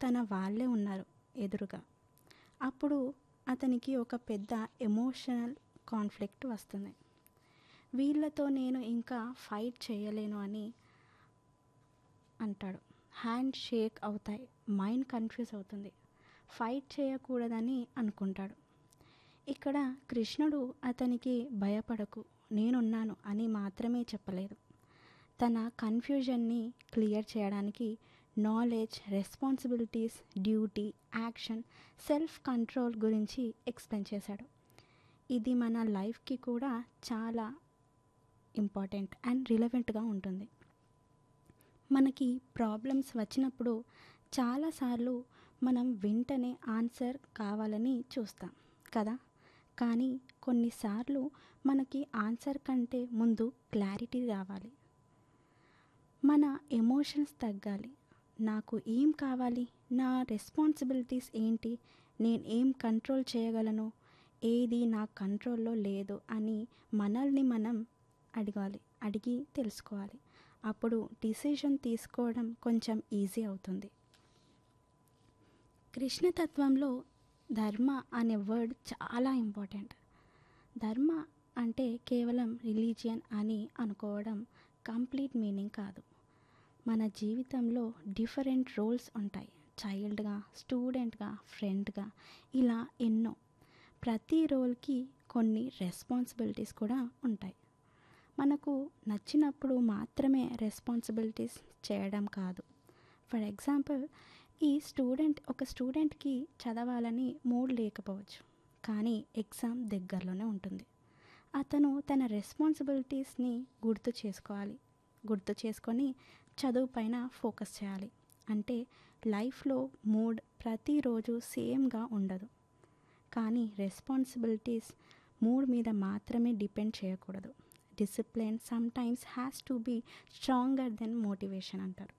తన వాళ్ళే ఉన్నారు ఎదురుగా అప్పుడు అతనికి ఒక పెద్ద ఎమోషనల్ కాన్ఫ్లిక్ట్ వస్తుంది వీళ్ళతో నేను ఇంకా ఫైట్ చేయలేను అని అంటాడు హ్యాండ్ షేక్ అవుతాయి మైండ్ కన్ఫ్యూజ్ అవుతుంది ఫైట్ చేయకూడదని అనుకుంటాడు ఇక్కడ కృష్ణుడు అతనికి భయపడకు నేనున్నాను అని మాత్రమే చెప్పలేదు తన కన్ఫ్యూజన్ని క్లియర్ చేయడానికి knowledge responsibilities duty action self control గురించి ఎక్స్ప్లెయిన్ చేశాడు ఇది మన లైఫ్కి కూడా చాలా ఇంపార్టెంట్ అండ్ రిలవెంట్గా ఉంటుంది మనకి ప్రాబ్లమ్స్ వచ్చినప్పుడు చాలాసార్లు మనం వెంటనే ఆన్సర్ కావాలని చూస్తాం కదా కానీ కొన్నిసార్లు మనకి ఆన్సర్ కంటే ముందు క్లారిటీ రావాలి మన ఎమోషన్స్ తగ్గాలి నాకు ఏం కావాలి నా రెస్పాన్సిబిలిటీస్ ఏంటి నేను ఏం కంట్రోల్ చేయగలను ఏది నా కంట్రోల్లో లేదు అని మనల్ని మనం అడగాలి అడిగి తెలుసుకోవాలి అప్పుడు డిసిషన్ తీసుకోవడం కొంచెం ఈజీ అవుతుంది కృష్ణతత్వంలో ధర్మ అనే వర్డ్ చాలా ఇంపార్టెంట్ ధర్మ అంటే కేవలం రిలీజియన్ అని అనుకోవడం కంప్లీట్ మీనింగ్ కాదు మన జీవితంలో డిఫరెంట్ రోల్స్ ఉంటాయి చైల్డ్గా స్టూడెంట్గా ఫ్రెండ్గా ఇలా ఎన్నో ప్రతి రోల్కి కొన్ని రెస్పాన్సిబిలిటీస్ కూడా ఉంటాయి మనకు నచ్చినప్పుడు మాత్రమే రెస్పాన్సిబిలిటీస్ చేయడం కాదు ఫర్ ఎగ్జాంపుల్ ఈ స్టూడెంట్ ఒక స్టూడెంట్కి చదవాలని మూడ్ లేకపోవచ్చు కానీ ఎగ్జామ్ దగ్గరలోనే ఉంటుంది అతను తన రెస్పాన్సిబిలిటీస్ని గుర్తు చేసుకోవాలి గుర్తు చేసుకొని చదువు పైన ఫోకస్ చేయాలి అంటే లైఫ్లో మూడ్ ప్రతిరోజు సేమ్గా ఉండదు కానీ రెస్పాన్సిబిలిటీస్ మూడ్ మీద మాత్రమే డిపెండ్ చేయకూడదు discipline some times has to be stronger than motivation అంటారు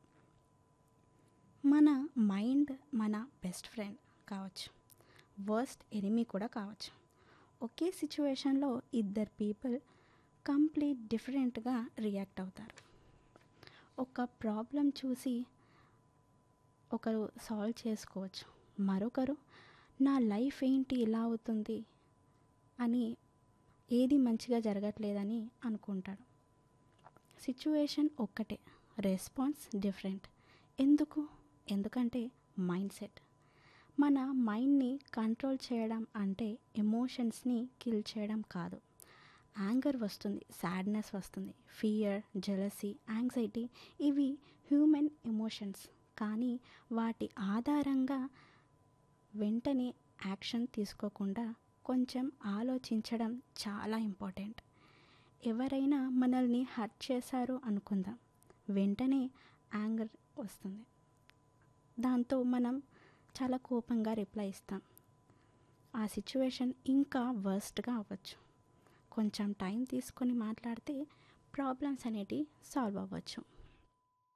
మన మైండ్ మన బెస్ట్ ఫ్రెండ్ కావచ్చు వర్స్ట్ ఎనిమీ కూడా కావచ్చు ఒకే సిచ్యువేషన్లో ఇద్దరు పీపుల్ కంప్లీట్ డిఫరెంట్గా రియాక్ట్ అవుతారు ఒక ప్రాబ్లం చూసి ఒకరు సాల్వ్ చేసుకోవచ్చు మరొకరు నా లైఫ్ ఏంటి ఇలా అవుతుంది అని ఏది మంచిగా జరగట్లేదని అనుకుంటాడు సిచ్యువేషన్ ఒక్కటే రెస్పాన్స్ డిఫరెంట్ ఎందుకు ఎందుకంటే మైండ్ సెట్ మన మైండ్ని కంట్రోల్ చేయడం అంటే ఎమోషన్స్ని కిల్ చేయడం కాదు యాంగర్ వస్తుంది సాడ్నెస్ వస్తుంది ఫియర్ జెలసీ యాంగ్జైటీ ఇవి హ్యూమన్ ఎమోషన్స్ కానీ వాటి ఆధారంగా వెంటనే యాక్షన్ తీసుకోకుండా కొంచెం ఆలోచించడం చాలా ఇంపార్టెంట్ ఎవరైనా మనల్ని హర్ట్ చేశారు అనుకుందాం వెంటనే యాంగర్ వస్తుంది దాంతో మనం చాలా కోపంగా రిప్లై ఇస్తాం ఆ సిచ్యువేషన్ ఇంకా వర్స్ట్గా అవ్వచ్చు కొంచెం టైం తీసుకొని మాట్లాడితే ప్రాబ్లమ్స్ అనేటివి సాల్వ్ అవ్వచ్చు